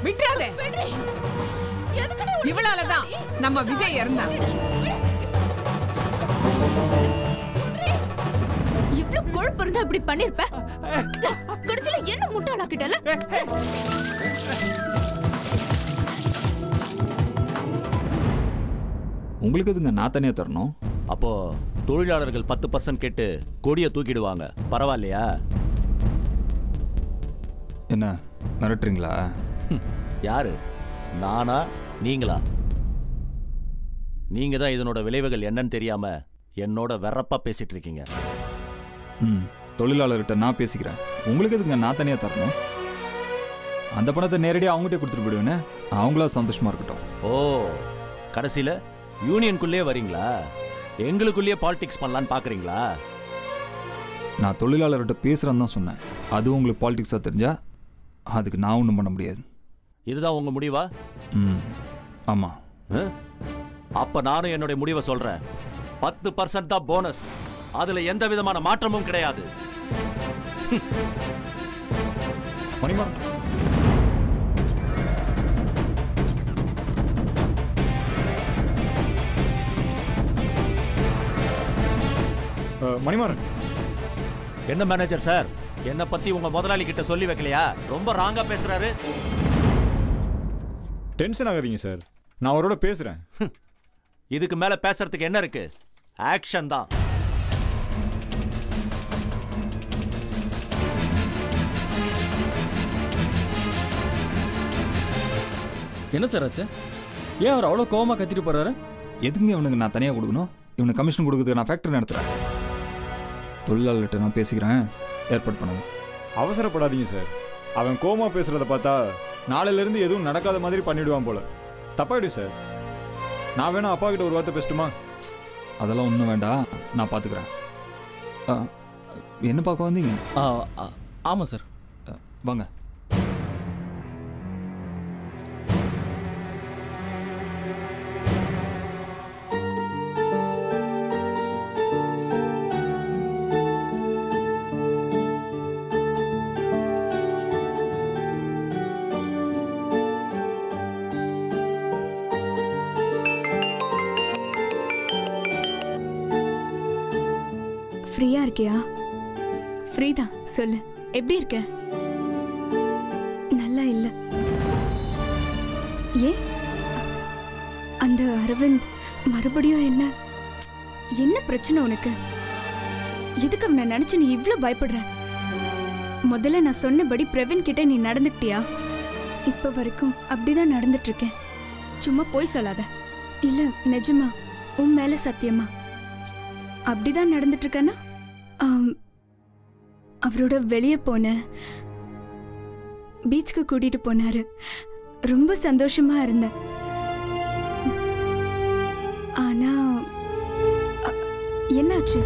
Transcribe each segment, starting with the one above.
விட்டுறாதே இவளாலதான் நம்ம விஜய் இறந்தான் இவ்ளோ கொழுப்பு இருந்தா இப்படி பண்ணிருப்ப கடைசியில என்ன முட்டாளாக்கிட்டல உங்களுக்கு எதுங்க நான் தனியாக தரணும் அப்போ தொழிலாளர்கள் பத்து பர்சன்ட் கேட்டு கொடியை தூக்கிடுவாங்க பரவாயில்லையா என்ன மிரட்டுறீங்களா ஹம், யாரு நானா நீங்களா நீங்க தான் இதனோட விளைவுகள் என்னன்னு தெரியாம என்னோட வெறப்பா பேசிட்டு இருக்கீங்க ம் தொழிலாளர்கிட்ட நான் பேசிக்கிறேன் உங்களுக்கு எதுங்க நான் தனியாக தரணும் அந்த பணத்தை நேரடியாக அவங்ககிட்ட கொடுத்துட்டு போயிடுவேனே அவங்களா சந்தோஷமா இருக்கட்டும் ஓ கடைசியில யூனியனுக்குள்ளே வரீங்களா எங்களுக்குள்ளேயே பாலிடிக்ஸ் பண்ணலான்னு பாக்குறீங்களா நான் தொழிலாளர்கிட்ட பேசுகிறேன்னு தான் சொன்னேன் அது உங்களுக்கு பாலிடிக்ஸாக தெரிஞ்சா அதுக்கு நான் ஒன்றும் பண்ண முடியாது இதுதான் உங்க முடிவா ம் ஆமாம் அஹ்? அப்ப நானும் என்னுடைய முடிவை சொல்றேன் பத்து பர்சன்ட் தான் போனஸ் அதுல எந்த விதமான மாற்றமும் கிடையாது மணிமா மணிமாறன் என்ன மேனேஜர் சார் என்ன பத்தி உங்க முதலாளி கிட்ட சொல்லி வைக்கலையா ரொம்ப ராங்கா பேசுறாரு டென்ஷன் ஆகாதீங்க சார் நான் அவரோட பேசுகிறேன் இதுக்கு மேல பேசுறதுக்கு என்ன இருக்கு ஆக்ஷன் தான் என்ன சார் ஆச்சு ஏன் அவர் அவ்வளோ கோவமா கத்திட்டு போறாரு எதுங்க இவனுக்கு நான் தனியாக கொடுக்கணும் இவனுக்கு கமிஷன் கொடுக்கறதுக்கு நான் ஃபேக்டரி நடத்துகிறேன் தொழிலாளர்கிட்ட நான் பேசிக்கிறேன் ஏற்பாடு பண்ணுங்க அவசரப்படாதீங்க சார் அவன் கோமா பேசுகிறத பார்த்தா நாளையிலேருந்து எதுவும் நடக்காத மாதிரி பண்ணிவிடுவான் போல தப்பாயிடும் சார் நான் வேணா அப்பா கிட்ட ஒரு வார்த்தை பேசட்டுமா அதெல்லாம் ஒன்றும் வேண்டாம் நான் பார்த்துக்கிறேன் ஆ, என்ன பார்க்க வந்தீங்க ஆ, ஆ, ஆமா சார் ஆ, வாங்க ஃப்ரீயா இருக்கியா ஃப்ரீ தான் சொல்லு எப்படி இருக்க நல்லா இல்ல ஏன் அந்த அரவிந்த் மறுபடியும் என்ன என்ன பிரச்சனை உனக்கு எதுக்கு அவனை நினைச்சு நீ இவ்ளோ பயப்படுற முதல்ல நான் சொன்னபடி பிரவீன் கிட்ட நீ நடந்துக்கிட்டியா இப்ப வரைக்கும் அப்படிதான் நடந்துட்டு இருக்கேன் சும்மா போய் சொல்லாத இல்ல நிஜமா உன் மேல சத்தியமா அப்படிதான் நடந்துட்டு இருக்கேன்னா ஆம், அவரோட வெளியே போன பீச்சுக்கு கூட்டிட்டு போனாரு ரொம்ப சந்தோஷமா இருந்தேன் ஆனா அ, என்னாச்சு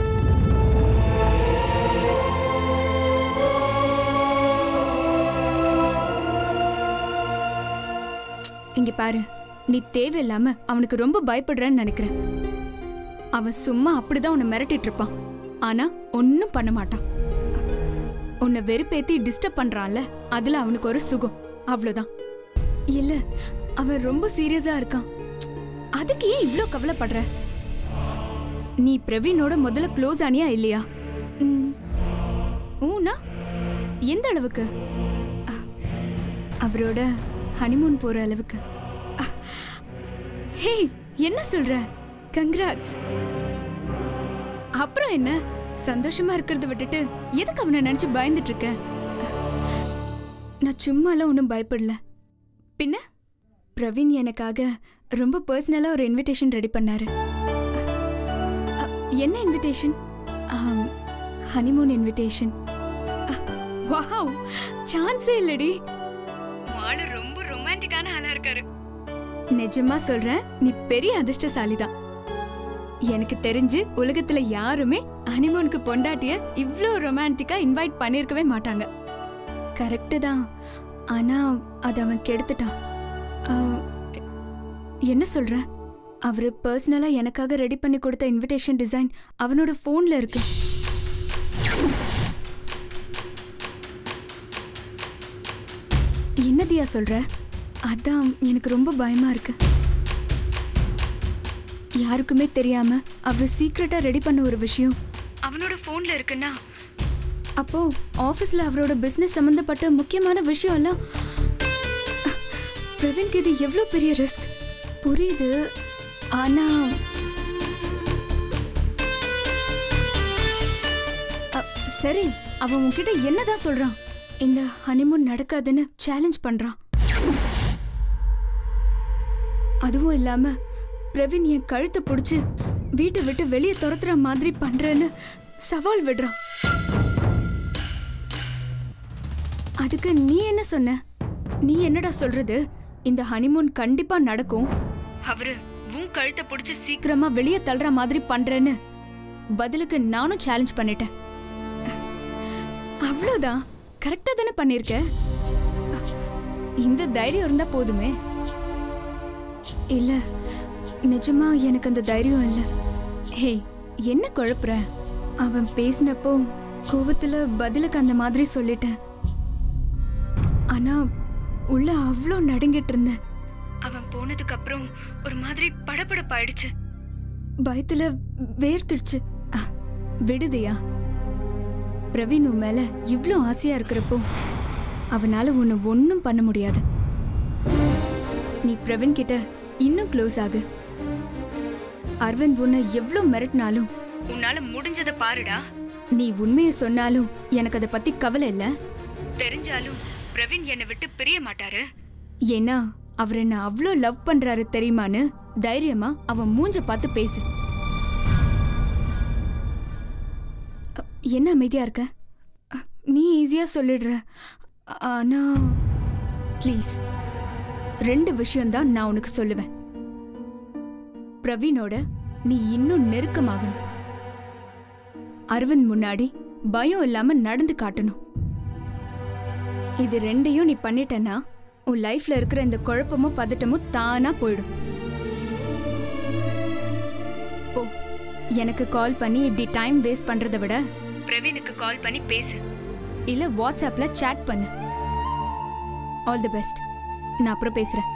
இங்க பாரு நீ தேவையில்லாம அவனுக்கு ரொம்ப பயப்படுறன்னு நினைக்கிறேன் அவன் சும்மா அப்படிதான் உன்னை மிரட்டிட்டு இருப்பான் ஆனா ஒன்னும் பண்ண மாட்டான் உன்னை வெறுப்பேத்தி டிஸ்டர்ப் பண்றான்ல அதுல அவனுக்கு ஒரு சுகம் அவ்வளவுதான் இல்ல அவன் ரொம்ப சீரியஸா இருக்கான் அதுக்கு ஏன் இவ்ளோ கவலைப்படுற நீ பிரவீனோட முதல்ல க்ளோஸ் ஆனியா இல்லையா ம். ஊனா எந்த அளவுக்கு அ, அவரோட ஹனிமூன் போற அளவுக்கு அ, ஹேய் என்ன சொல்ற கங்க்ராட்ஸ் அப்புறம் என்ன சந்தோஷமா இருக்கிறத விட்டுட்டு எதுக்கு அவனை நினைச்சு பயந்துட்டு இருக்க நான் சும்மாலாம் ஒன்றும் பயப்படல பின்ன பிரவீன் எனக்காக ரொம்ப பர்சனலா ஒரு இன்விடேஷன் ரெடி பண்ணாரு அ, என்ன இன்விடேஷன் ஹனிமூன் இன்விடேஷன் வாவ் சான்ஸே இல்லடி ஆளு ரொம்ப ரொமான்டிக்கான ஆளா இருக்காரு நிஜமா சொல்றேன் நீ பெரிய அதிர்ஷ்டசாலி தான் எனக்கு தெரிஞ்சு உலகத்துல யாருமே ஹனிமூனுக்கு பொண்டாட்டிய இவ்ளோ ரொமான்டிக்கா இன்வைட் பண்ணிருக்கவே மாட்டாங்க கரெக்டு தான் ஆனா அது அவன் கெடுத்துட்டான் ஆ, என்ன சொல்ற அவரு பர்சனலா எனக்காக ரெடி பண்ணி கொடுத்த இன்விடேஷன் டிசைன் அவனோட ஃபோன்ல இருக்கு என்னதியா சொல்ற அதான் எனக்கு ரொம்ப பயமா இருக்கு யாருக்குமே தெரியாம அவர் சீக்ரெட்டா ரெடி பண்ண ஒரு விஷயம் அவனோட ஃபோன்ல இருக்குன்னா அப்போ ஆபீஸ்ல அவரோட பிசினஸ் சம்பந்தப்பட்ட முக்கியமான விஷயம் எல்லாம் பிரவீன்க்கு இது எவ்வளோ பெரிய ரிஸ்க் புரியுது ஆனா அ, சரி அவன் உன்கிட்ட என்னதான் சொல்றான் இந்த ஹனிமூன் நடக்காதுன்னு சேலஞ்ச் பண்றான் அதுவும் இல்லாம பிரவீன் என் கழுத்தை பிடிச்சு வீட்டை விட்டு வெளியே துரத்துற மாதிரி பண்றேன்னு சவால் விடுறான் அதுக்கு நீ என்ன சொன்ன நீ என்னடா சொல்றது இந்த ஹனிமூன் கண்டிப்பா நடக்கும் அவரு உன் கழுத்தை பிடிச்சு சீக்கிரமா வெளியே தள்ளுற மாதிரி பண்றேன்னு பதிலுக்கு நானும் சேலஞ்ச் பண்ணிட்டேன் அவ்வளோதான் கரெக்டா தானே பண்ணிருக்க இந்த தைரியம் இருந்தா போதுமே இல்ல நிஜமா எனக்கு அந்த தைரியம் இல்ல ஹே என்ன குழப்புற அவன் பேசினப்போ கோவத்துல பதிலுக்கு அந்த மாதிரி சொல்லிட்டேன் ஆனா உள்ள அவ்வளோ நடுங்கிட்டு இருந்தேன் அவன் போனதுக்கு அப்புறம் ஒரு மாதிரி படபடப்பாயிடுச்சு பயத்துல வேர்த்துடுச்சு அஹ், விடுதியா பிரவீன் உன் மேல இவ்ளோ ஆசையா இருக்கிறப்போ அவனால உன்னை ஒன்றும் பண்ண முடியாது நீ பிரவீன் கிட்ட இன்னும் க்ளோஸ் ஆகு அரவிந்த் உன்னை எவ்வளோ மிரட்டினாலும் உன்னால முடிஞ்சதை பாருடா நீ உண்மையை சொன்னாலும் எனக்கு அதை பத்தி கவலை இல்ல தெரிஞ்சாலும் பிரவீன் என்னை விட்டு பிரிய மாட்டாரு ஏன்னா அவர் என்ன அவ்வளோ லவ் பண்றாரு தெரியுமான்னு தைரியமா அவன் மூஞ்ச பார்த்து பேசு அ, என்ன அமைதியா இருக்க அ, நீ ஈஸியா சொல்லிடுற ஆனா ப்ளீஸ் ரெண்டு விஷயம்தான் நான் உனக்கு சொல்லுவேன் பிரவீனோட நீ இன்னும் நெருக்கமாகணும் அரவிந்த் முன்னாடி பயம் இல்லாம நடந்து காட்டணும் இது ரெண்டையும் நீ பண்ணிட்டனா உன் லைஃப்ல இருக்கிற இந்த குழப்பமும் பதட்டமும் தானா போயிடும் ஓ எனக்கு கால் பண்ணி இப்படி டைம் வேஸ்ட் பண்றதை விட பிரவீனுக்கு கால் பண்ணி பேசு இல்ல வாட்ஸ்அப்ல chat பண்ணு ஆல் தி பெஸ்ட் நான் அப்புறம் பேசுறேன்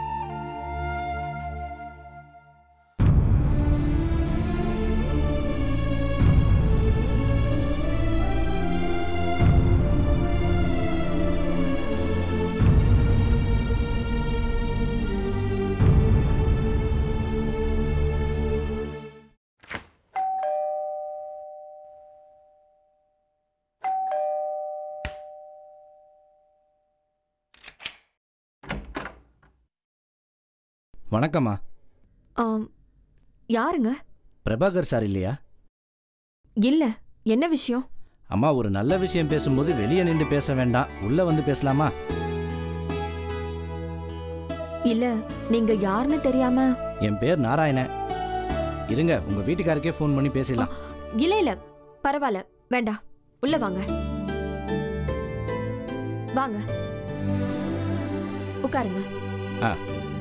வணக்கம்மா ஆம், யாருங்க பிரபாகர் சார் இல்லையா இல்ல என்ன விஷயம் அம்மா ஒரு நல்ல விஷயம் பேசும்போது வெளியே நின்று பேச வேண்டாம் உள்ள வந்து பேசலாமா இல்ல நீங்க யாருன்னு தெரியாம என் பேர் நாராயணன் இருங்க உங்க வீட்டுக்காருக்கே ஃபோன் பண்ணி பேசலாம் இல்ல இல்ல பரவாயில்ல வேண்டாம் உள்ள வாங்க வாங்க உட்காருங்க ஆ.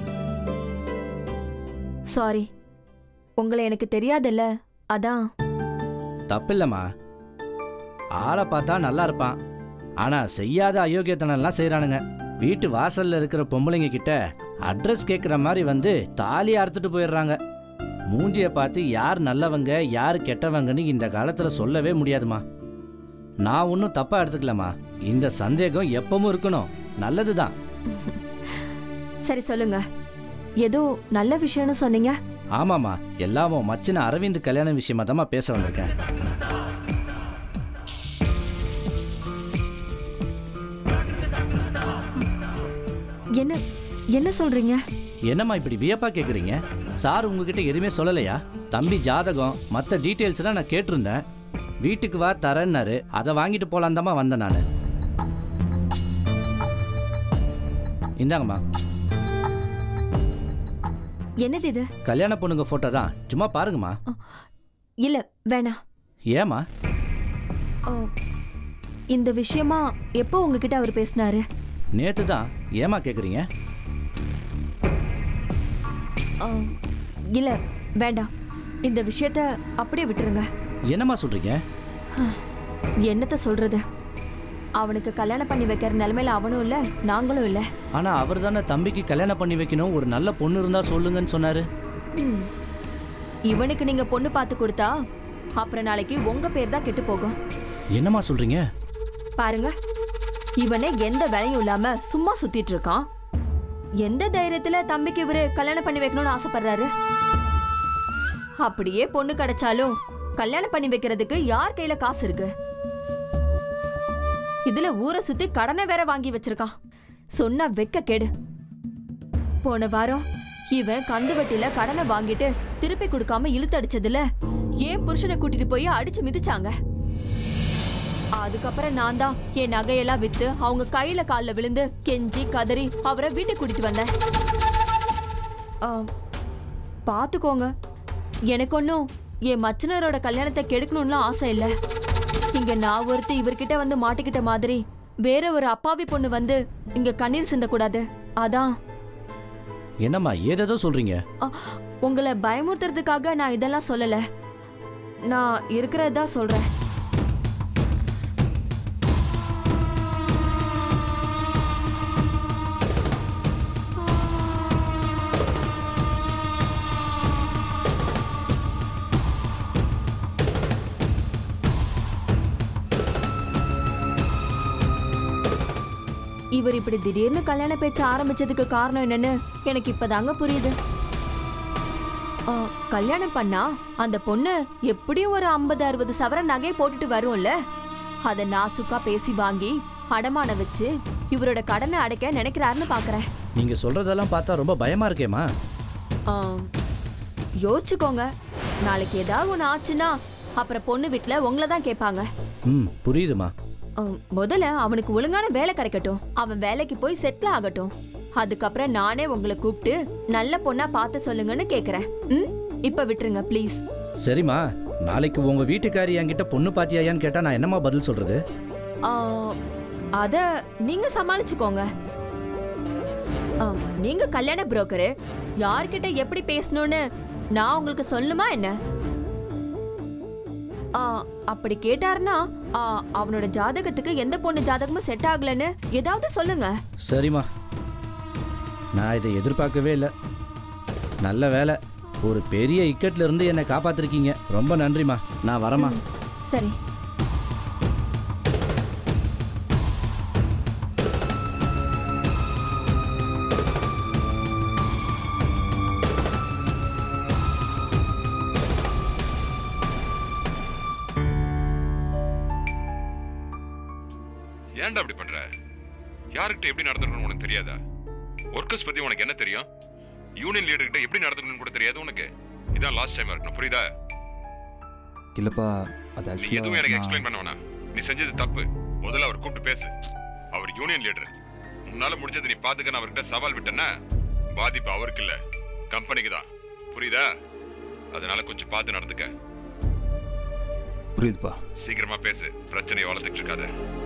சாரி உங்களை எனக்கு தெரியாதுல்ல அதான் தப்பில்லைம்மா ஆளை பார்த்தா நல்லா இருப்பான் ஆனா செய்யாத அயோக்கியத்தனம்லாம் செய்றானுங்க வீட்டு வாசல்ல இருக்கிற பொம்பளைங்க கிட்ட அட்ரஸ் கேட்குற மாதிரி வந்து தாலி அறுத்துட்டு போயிடுறாங்க மூஞ்சியை பார்த்து யார் நல்லவங்க யார் கெட்டவங்கன்னு இந்த காலத்துல சொல்லவே முடியாதுமா நான் ஒன்றும் தப்பா எடுத்துக்கலம்மா இந்த சந்தேகம் எப்பவும் இருக்கணும் நல்லதுதான் சரி சொல்லுங்க ஏதோ நல்ல விஷயம்னு சொன்னீங்க ஆமாம்மா எல்லாமும் மச்சின அரவிந்த் கல்யாண விஷயமா தாம்மா பேச வந்திருக்கேன் என்ன என்ன சொல்றீங்க என்னம்மா இப்படி வியப்பா கேக்குறீங்க சார் உங்ககிட்ட எதுவுமே சொல்லலையா தம்பி ஜாதகம் மற்ற டீட்டெயில்ஸ்லாம் நான் கேட்டிருந்தேன் வீட்டுக்கு வா தரேன்னாரு அதை வாங்கிட்டு போலாம் வந்தேன் நான் இந்தாங்கம்மா என்னது இது கல்யாண பொண்ணுங்க ஃபோட்டோ தான் சும்மா பாருங்கம்மா இல்ல வேணாம் ஏம்மா ஓ, இந்த விஷயமா எப்போ உங்ககிட்ட அவர் பேசினாரு நேற்று தான் ஏமா கேட்குறீங்க ஆ, இல்ல வேண்டாம் இந்த விஷயத்த அப்படியே விட்டுருங்க என்னம்மா சொல்கிறீங்க என்னத்த சொல்றது அவனுக்கு கல்யாணம் பண்ணி வைக்கிற நிலைமையில அவனும் இல்ல நாங்களும் இல்ல ஆனா அவர் தானே தம்பிக்கு கல்யாணம் பண்ணி வைக்கணும் ஒரு நல்ல பொண்ணு இருந்தா சொல்லுங்கன்னு சொன்னாரு ம். இவனுக்கு நீங்க பொண்ணு பார்த்து கொடுத்தா அப்புறம் நாளைக்கு உங்க பேர் தான் கெட்டு போகும் என்னம்மா சொல்றீங்க பாருங்க இவனே எந்த வேலையும் இல்லாம சும்மா சுத்திட்டு இருக்கான் எந்த தைரியத்துல தம்பிக்கு இவரு கல்யாணம் பண்ணி வைக்கணும்னு ஆசைப்படுறாரு அப்படியே பொண்ணு கிடைச்சாலும் கல்யாணம் பண்ணி வைக்கிறதுக்கு யார் கையில காசு இருக்கு இதுல ஊரை சுத்தி கடனை வேற வாங்கி வச்சிருக்கான் சொன்னா வெக்க கேடு போன வாரம் இவன் கந்து வட்டியில கடனை வாங்கிட்டு திருப்பி கொடுக்காம இழுத்தடிச்சதுல ஏன் புருஷனை கூட்டிட்டு போய் அடிச்சு மிதிச்சாங்க அதுக்கப்புறம் நான் தான் என் நகையெல்லாம் வித்து அவங்க கையில கால்ல விழுந்து கெஞ்சி கதறி அவரை வீட்டுக்கு கூட்டிட்டு வந்தேன் ஆ, பாத்துக்கோங்க எனக்கு ஒன்றும் என் மச்சனரோட கல்யாணத்தை கெடுக்கணும்லாம் ஆசை இல்லை இங்க நான் ஒருத்தி இவர்கிட்ட வந்து மாட்டிக்கிட்ட மாதிரி வேற ஒரு அப்பாவி பொண்ணு வந்து இங்க கண்ணீர் சிந்தக்கூடாது அதான் என்னம்மா ஏதேதோ சொல்றீங்க அ, உங்களை பயமுறுத்துறதுக்காக நான் இதெல்லாம் சொல்லல நான் இருக்கிறதா சொல்றேன் இவர் இப்படி திடீர்னு கல்யாண பேச்ச ஆரம்பிச்சதுக்கு காரணம் என்னன்னு எனக்கு இப்பதாங்க புரியுது ஆ, கல்யாணம் பண்ணா அந்த பொண்ணு எப்படியும் ஒரு ஐம்பது அறுபது சவரன் நகை போட்டுட்டு வரும்ல அதை நாசுக்கா பேசி வாங்கி அடமான வச்சு இவரோட கடனை அடைக்க நினைக்கிறாருன்னு பாக்குறேன் நீங்க சொல்றதெல்லாம் பார்த்தா ரொம்ப பயமா இருக்கேம்மா ஆ, யோசிச்சுக்கோங்க நாளைக்கு ஏதாவது ஒன்று ஆச்சுன்னா அப்புறம் பொண்ணு வீட்டில் உங்களை தான் கேட்பாங்க ம் புரியுதுமா ஆ, முதல்ல அவனுக்கு ஒழுங்கான வேலை கிடைக்கட்டும் அவன் வேலைக்கு போய் செட்டில் ஆகட்டும் அதுக்கப்புறம் நானே உங்களை கூப்பிட்டு நல்ல பொண்ணா பார்த்து சொல்லுங்கன்னு கேக்குறேன் ம் இப்ப விட்டுருங்க ப்ளீஸ் சரிம்மா நாளைக்கு உங்க வீட்டுக்காரி என்கிட்ட பொண்ணு பாத்தியாயான்னு கேட்டா நான் என்னம்மா பதில் சொல்றது அத நீங்க சமாளிச்சுக்கோங்க ஆ, நீங்க கல்யாண புரோக்கரு யார்கிட்ட எப்படி பேசணும்னு நான் உங்களுக்கு சொல்லுமா என்ன ஆ, அப்படி கேட்டாருன்னா ஆ, அவனோட ஜாதகத்துக்கு எந்த பொண்ணு ஜாதகமும் செட் ஆகலன்னு ஏதாவது சொல்லுங்க சரிம்மா நான் இதை எதிர்பார்க்கவே இல்லை நல்ல வேலை ஒரு பெரிய இக்கட்ல இருந்து என்னை காப்பாத்திருக்கீங்க ரொம்ப நன்றிம்மா நான் வரேம்மா சரி ஏன்டா அப்படி பண்ற யாருக்கிட்ட எப்படி நடந்துக்கணும்னு உனக்கு தெரியாதா ஒர்க்கர்ஸ் பத்தி உனக்கு என்ன தெரியும் யூனியன் லீடர் கிட்ட எப்படி நடந்துக்கணும்னு கூட தெரியாது உனக்கு இதான் லாஸ்ட் டைம் இருக்கணும் புரியுதா இல்லப்பா அது நீ எதுவும் எனக்கு ஆக்சுவலாக எக்ஸ்பிளைன் பண்ண வேணாம் நீ செஞ்சது தப்பு முதல்ல அவர் கூப்பிட்டு பேசு அவர் யூனியன் லீடர் உன்னால முடிஞ்சது நீ பாத்துக்க அவர்கிட்ட சவால் விட்டேன்னா பாதிப்பு அவருக்கு இல்ல கம்பெனிக்கு தான் புரியுதா அதனால கொஞ்சம் பார்த்து நடந்துக்க புரியுதுப்பா சீக்கிரமா பேசு பிரச்சனையை வளர்த்துட்டு இருக்காத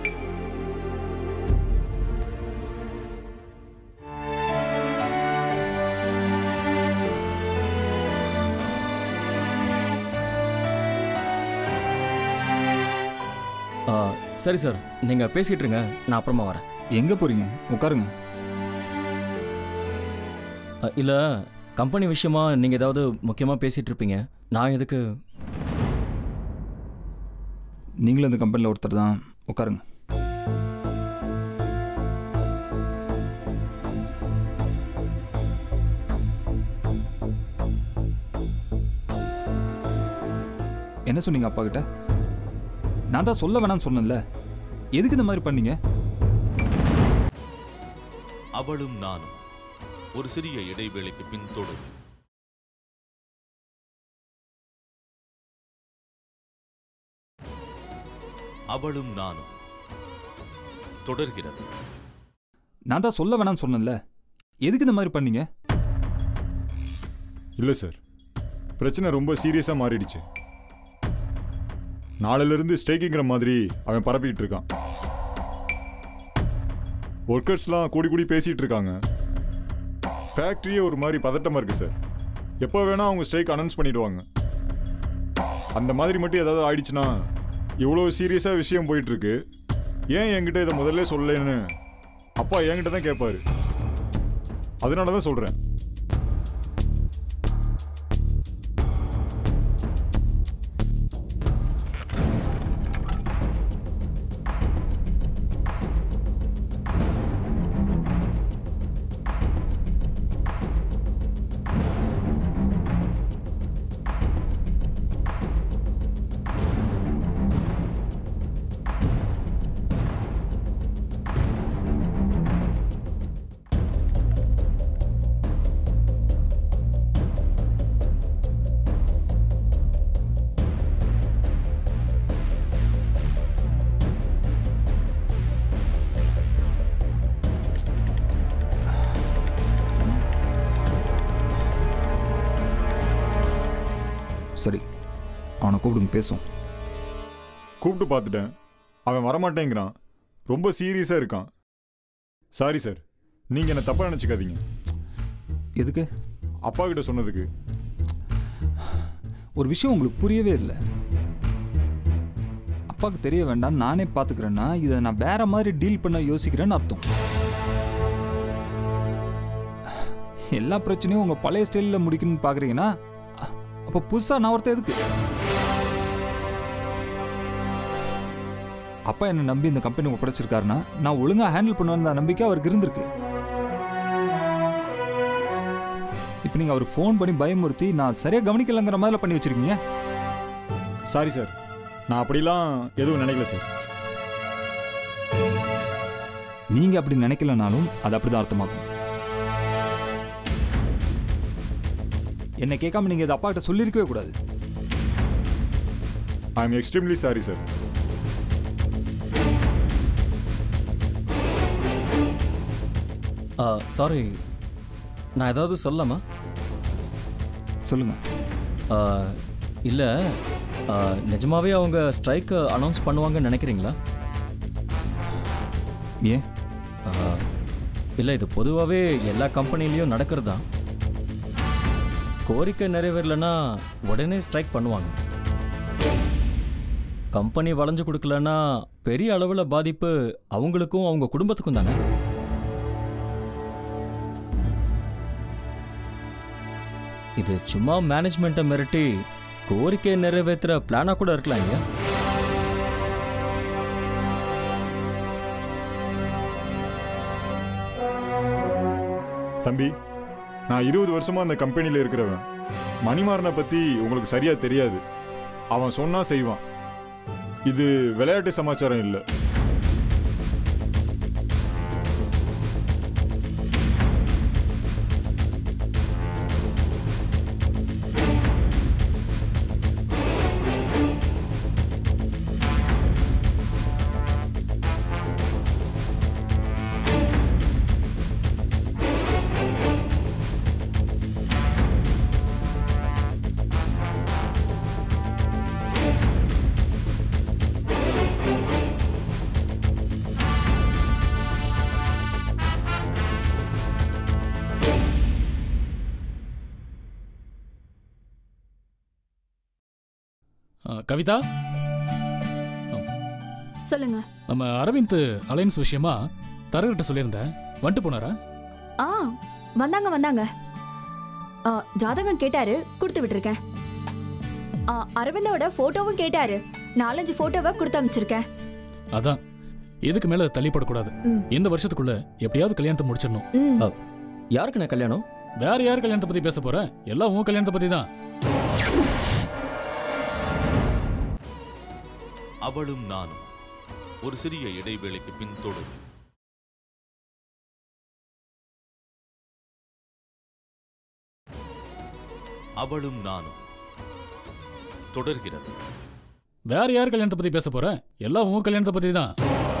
ஆ, சரி சார் நீங்கள் பேசிகிட்டு இருங்க நான் அப்புறமா வரேன் எங்கே போகிறீங்க உட்காருங்க இல்லை கம்பெனி விஷயமா நீங்கள் ஏதாவது முக்கியமாக பேசிகிட்டு இருப்பீங்க நான் எதுக்கு நீங்களும் இந்த கம்பெனியில் ஒருத்தர் தான் உட்காருங்க என்ன சொன்னீங்க அப்பா கிட்ட நான் தான் சொல்ல வேணாம்னு சொன்னேன்ல எதுக்கு இந்த மாதிரி பண்ணீங்க அவளும் நானும் ஒரு சிறிய இடைவேளைக்கு பின் தொடரும் அவளும் நானும் தொடர்கிறது நான் தான் சொல்ல வேணாம்னு சொன்னேன்ல எதுக்கு இந்த மாதிரி பண்ணீங்க இல்லை சார் பிரச்சனை ரொம்ப சீரியஸாக மாறிடுச்சு நாளையிலேருந்து ஸ்ட்ரைக்குங்கிற மாதிரி அவன் பரப்பிக்கிட்டு இருக்கான் ஒர்க்கர்ஸ்லாம் கூடி கூடி பேசிகிட்டு இருக்காங்க ஃபேக்ட்ரியே ஒரு மாதிரி பதட்டமாக இருக்குது சார் எப்போ வேணால் அவங்க ஸ்ட்ரைக் அனௌன்ஸ் பண்ணிடுவாங்க அந்த மாதிரி மட்டும் ஏதாவது ஆயிடுச்சுன்னா இவ்வளோ சீரியஸாக விஷயம் போயிட்டுருக்கு ஏன் என்கிட்ட இதை முதல்ல சொல்லலைன்னு அப்பா என்கிட்ட தான் கேட்பாரு அதனால தான் சொல்கிறேன் சரி அவனை கூப்பிடுங்க பேசுவோம் கூப்பிட்டு பார்த்துட்டேன் அவன் வரமாட்டேங்கிறான் ரொம்ப சீரியஸாக இருக்கான் சாரி சார் நீங்கள் என்ன தப்பாக நினச்சிக்காதீங்க எதுக்கு அப்பா கிட்ட சொன்னதுக்கு ஒரு விஷயம் உங்களுக்கு புரியவே இல்லை அப்பாவுக்கு தெரிய வேண்டாம் நானே பார்த்துக்கிறேன்னா இதை நான் வேற மாதிரி டீல் பண்ண யோசிக்கிறேன்னு அர்த்தம் எல்லா பிரச்சனையும் உங்கள் பழைய ஸ்டைலில் முடிக்கணும்னு பார்க்குறீங்கன்னா அப்போ புதுசாக நான் ஒருத்தர் எதுக்கு அப்பா என்னை நம்பி இந்த கம்பெனி ஒப்படைச்சிருக்காருன்னா நான் ஒழுங்காக ஹேண்டில் பண்ணுவேன் நம்பிக்கை அவருக்கு இருந்திருக்கு இப்போ நீங்கள் அவர் ஃபோன் பண்ணி பயமுறுத்தி நான் சரியாக கவனிக்கலைங்கிற மாதிரி பண்ணி வச்சிருக்கீங்க சாரி சார் நான் அப்படிலாம் எதுவும் நினைக்கல சார் நீங்கள் அப்படி நினைக்கலனாலும் அது அப்படி தான் அர்த்தமாகும் என்னை கேட்காம நீங்கள் இதை அப்பா கிட்ட சொல்லியிருக்கவே கூடாது I am extremely sorry sir sorry நான் ஏதாவது சொல்லலாமா சொல்லுங்க இல்லை நிஜமாவே அவங்க ஸ்ட்ரைக்கை அனௌன்ஸ் பண்ணுவாங்கன்னு நினைக்கிறீங்களா ஏன் இல்லை இது பொதுவாகவே எல்லா கம்பெனிலையும் நடக்கிறது தான் கோரிக்கை நிறைவேறலைன்னா உடனே ஸ்ட்ரைக் பண்ணுவாங்க கம்பெனி வளைஞ்சு கொடுக்கலன்னா பெரிய அளவில் பாதிப்பு அவங்களுக்கும் அவங்க குடும்பத்துக்கும் தானே இது சும்மா மேனேஜ்மெண்ட்டை மிரட்டி கோரிக்கையை நிறைவேற்றுற பிளானாக கூட இருக்கலாம் இல்லையா தம்பி நான் இருபது வருஷமா அந்த கம்பெனியில் இருக்கிறவன் மணிமாறனை பற்றி உங்களுக்கு சரியா தெரியாது அவன் சொன்னா செய்வான் இது விளையாட்டு சமாச்சாரம் இல்லை ஆ, கவிதா சொல்லுங்க நம்ம அரவிந்த் அலைன்ஸ் விஷயமா தரகிட்ட சொல்லியிருந்தேன் வந்துட்டு போனாரா ஆ வந்தாங்க வந்தாங்க ஆ, ஜாதகம் கேட்டாரு கொடுத்து விட்டுருக்கேன் ஆ, அரவிந்தோட போட்டோவும் கேட்டாரு நாலஞ்சு போட்டோவை கொடுத்து அமைச்சிருக்கேன் அதான் இதுக்கு மேல தள்ளிப்படக்கூடாது ம். இந்த வருஷத்துக்குள்ள எப்படியாவது கல்யாணத்தை முடிச்சிடணும் ம். யாருக்கு நான் கல்யாணம் வேற யார் கல்யாணத்தை பத்தி பேச போற எல்லாம் உன் கல்யாணத்தை பத்தி தான் அவளும் நானும் ஒரு சிறிய இடைவேளைக்கு பின் தொடரும் அவளும் நானும் தொடர்கிறது வேற யார் கல்யாணத்தை பத்தி பேச போற எல்லாம் உன் கல்யாணத்தை பத்தி தான்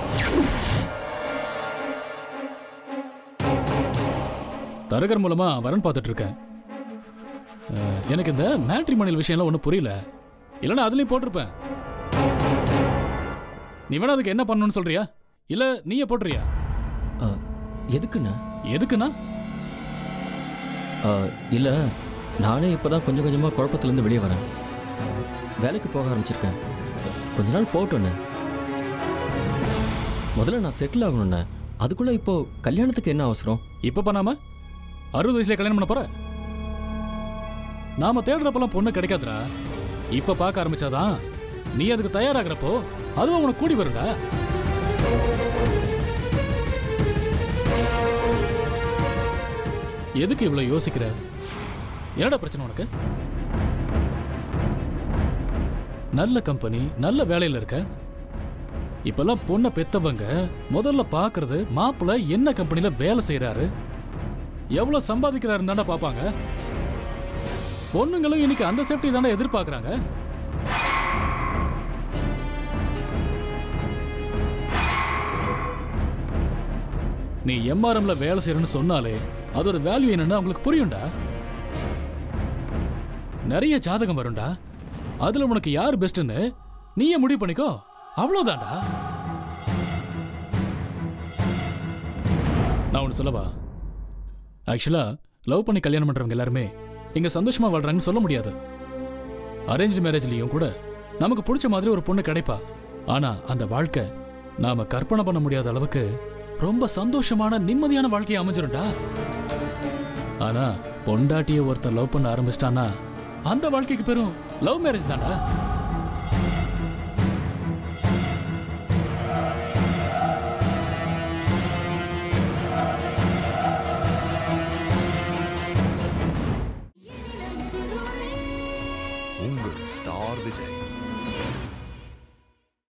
தரகர் மூலமா வரன் பார்த்துட்டு இருக்கேன் அஹ், எனக்கு இந்த மேட்ரிமோனியல் விஷயம்லாம் ஒன்றும் புரியல இல்லைன்னா அதுலயும் போட்டிருப்பேன் நீ வேணா அதுக்கு என்ன பண்ணணும்னு சொல்றியா இல்ல நீயே போட்டுறியா எதுக்குண்ணா எதுக்குண்ணா இல்லை நானே இப்போ தான் கொஞ்சம் கொஞ்சமாக குழப்பத்துலேருந்து வெளியே வரேன் வேலைக்கு போக ஆரம்பிச்சிருக்கேன் கொஞ்ச நாள் போட்டோண்ணே முதல்ல நான் செட்டில் ஆகணும்ண்ணே அதுக்குள்ள இப்போ கல்யாணத்துக்கு என்ன அவசரம் இப்ப பண்ணாம அறுபது வயசுல கல்யாணம் பண்ண போற நாம தேடுறப்பெல்லாம் பொண்ணு கிடைக்காதுடா இப்ப பார்க்க ஆரம்பிச்சாதான் நீ அதுக்கு தயாராகிறப்போ அதுவும் உனக்கு கூடி வரும்டா எதுக்கு இவ்வளவு யோசிக்கிற என்னடா பிரச்சனை உனக்கு நல்ல கம்பெனி நல்ல வேலையில இருக்க இப்பெல்லாம் பொண்ணை பெத்தவங்க முதல்ல பாக்குறது மாப்பிள்ளை என்ன கம்பெனில வேலை செய்யறாரு எவ்வளவு சம்பாதிக்கிறாருன்னு தானே பார்ப்பாங்க பொண்ணுங்களும் இன்னைக்கு அந்த சேஃப்டி தானே எதிர்பார்க்கறாங்க நீ எம்ஆர்எம்ல வேலை செய்யறன்னு சொன்னாலே அதோட வேல்யூ என்னன்னு அவங்களுக்கு புரியும்டா நிறைய ஜாதகம் வரும்டா அதுல உனக்கு யார் பெஸ்ட்னு நீயே முடிவு பண்ணிக்கோ அவ்வளவுதான்டா நான் ஒன்று சொல்லவா ஆக்சுவலா லவ் பண்ணி கல்யாணம் பண்றவங்க எல்லாருமே இங்க சந்தோஷமா வாழ்றாங்கன்னு சொல்ல முடியாது அரேஞ்ச் மேரேஜ்லயும் கூட நமக்கு பிடிச்ச மாதிரி ஒரு பொண்ணு கிடைப்பா ஆனா அந்த வாழ்க்கை நாம கற்பனை பண்ண முடியாத அளவுக்கு ரொம்ப சந்தோஷமான நிம்மதியான வாழ்க்கையை அமைஞ்சிரும்டா ஆனா பொண்டாட்டிய ஒருத்தன் லவ் பண்ண ஆரம்பிச்சிட்டானா அந்த வாழ்க்கைக்கு பேரும் லவ் மேரேஜ் தான்டா